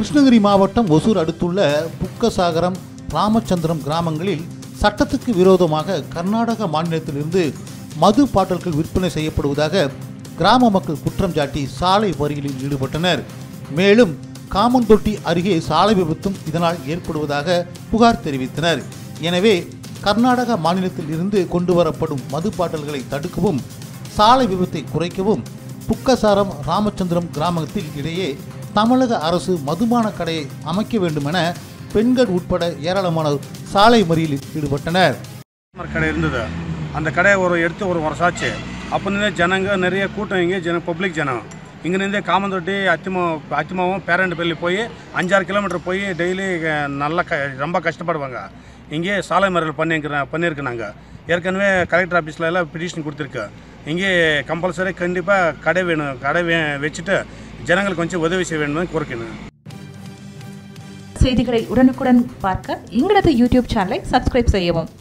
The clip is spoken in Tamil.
கிருஷ்ணகிரி மாவட்டம் ஒசூர் அடுத்துள்ள புக்கசாகரம் ராமச்சந்திரம் கிராமங்களில் சட்டத்துக்கு விரோதமாக கர்நாடக மாநிலத்திலிருந்து மது பாட்டல்கள் விற்பனை செய்யப்படுவதாக கிராம மக்கள் குற்றம் சாட்டி சாலை மறியலில் ஈடுபட்டனர் மேலும் காமந்தொட்டி அருகே சாலை விபத்தும் இதனால் ஏற்படுவதாக புகார் தெரிவித்தனர் எனவே கர்நாடக மாநிலத்தில் இருந்து கொண்டு வரப்படும் மது பாட்டல்களை தடுக்கவும் சாலை விபத்தை குறைக்கவும் புக்கசாரம் ராமச்சந்திரம் கிராமத்தில் இடையே தமிழக அரசு மதுபான கடையை அமைக்க வேண்டுமென பெண்கள் உட்பட ஏராளமானோர் சாலை மறியலில் ஈடுபட்டனர் ஒரு கடை இருந்தது அந்த கடையை ஒரு எடுத்து ஒரு வருஷம் ஆச்சு அப்போ இருந்தே ஜனங்க நிறைய கூட்டம் இங்கே ஜன பப்ளிக் ஜனம் இங்கேருந்தே காமந்தொட்டி அத்திமா அத்திமாவும் பேரண்டப்பள்ளி போய் அஞ்சாறு கிலோமீட்டர் போய் டெய்லி நல்லா க ரொம்ப கஷ்டப்படுவாங்க இங்கே சாலை மறியல் பண்ணியிருக்கிற பண்ணியிருக்கு நாங்கள் ஏற்கனவே கலெக்டர் ஆஃபீஸில் எல்லாம் பிடிஷன் கொடுத்துருக்கு இங்கே கம்பல்சரி கண்டிப்பாக கடை வேணும் கடை வே வச்சுட்டு ஜனங்களுக்கு கொஞ்சம் உதவி செய்ய வேணும்னு கோரிக்கணும் செய்திகளை உடனுக்குடன் பார்க்க எங்களது யூடியூப் சேனலை சப்ஸ்கிரைப் செய்யவும்